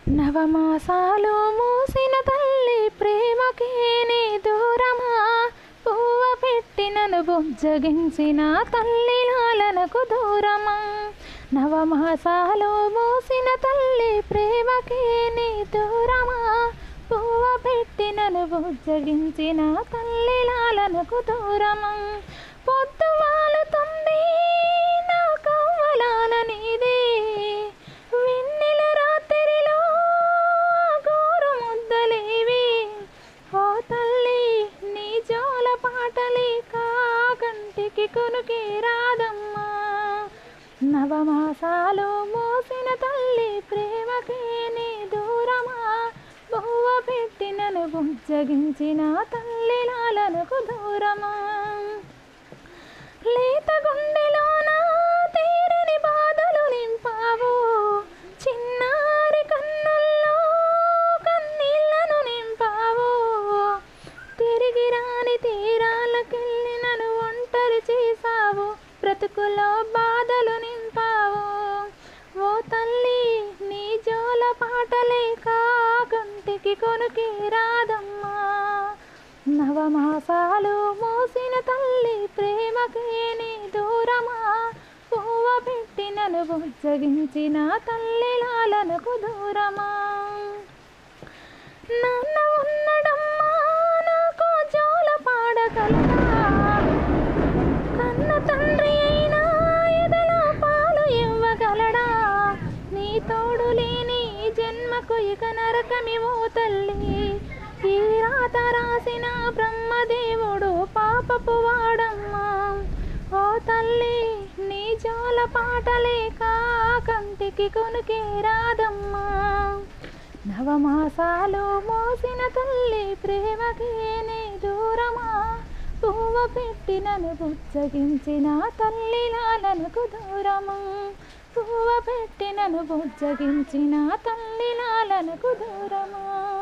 నవమాసాలు మూసిన తల్లి ప్రేమకే నీ దూరమా పువ్వ పెట్టినను బుజ్జగించిన తల్లి లాలనకు దూరమా నవమాసాలు మూసిన తల్లి ప్రేమకే నీ దూరమా పువ్వ పెట్టినను బుజ్జగించిన తల్లి లాలనకు దూరమా పొద్దు వాలుతుంది నా కవ్వలాల నీదే వెన్నెల రాత్రిలో గోరు ముద్దలేవి ఓ తల్లి నీ జోల పాటలే కాకంటికి కొనుకే రాదమ్మా నవమాసాలు మోసిన తల్లి ప్రేమకే నీ దూరమా బహువ పెట్టినను బుజ్జగించిన తల్లి లాలనకు దూరమా లేత గుండెలోన తీరని బాధలు నింపావు చిన్నారి కన్నుల్లో కన్నీళ్లను నింపావు తిరిగి రాని తీరాలకెళ్ళి నన్ను ఒంటరి చేశావు బ్రతుకులో బాధలు నింపావు ఓ తల్లి నీ జోల పాటలే కాకంటికి కొనుకే రాదమ్మా నవమాసాలు మోసిన తల్లి ప్రేమకే నీ దూరమా పువ్వ పెట్టినను బుజ్జగించిన తల్లి లాలనకు దూరమా నాన్న ఉన్నడమ్మా నాకు జోల పాడగలరా కన్న తండ్రి అయినా ఎదలో పాలు ఇవ్వగలడా నీ తోడు లేని ఈ జన్మకు ఇక నరకమివో తల్లి ఈ రాత రాసిన బ్రహ్మదేవుడు పాపపు వాడమ్మా ఓ తల్లి నీ జోల పాటలే కంటికి కొనుకే రాదమ్మా నవమాసాలు మోసిన తల్లి ప్రేమకే నీ దూరమా పువ్వ పెట్టినను బుజ్జగించిన తల్లి లాలనకు దూరమా పువ్వ పెట్టినను బుజ్జగించిన తల్లి లాలనకు దూరమా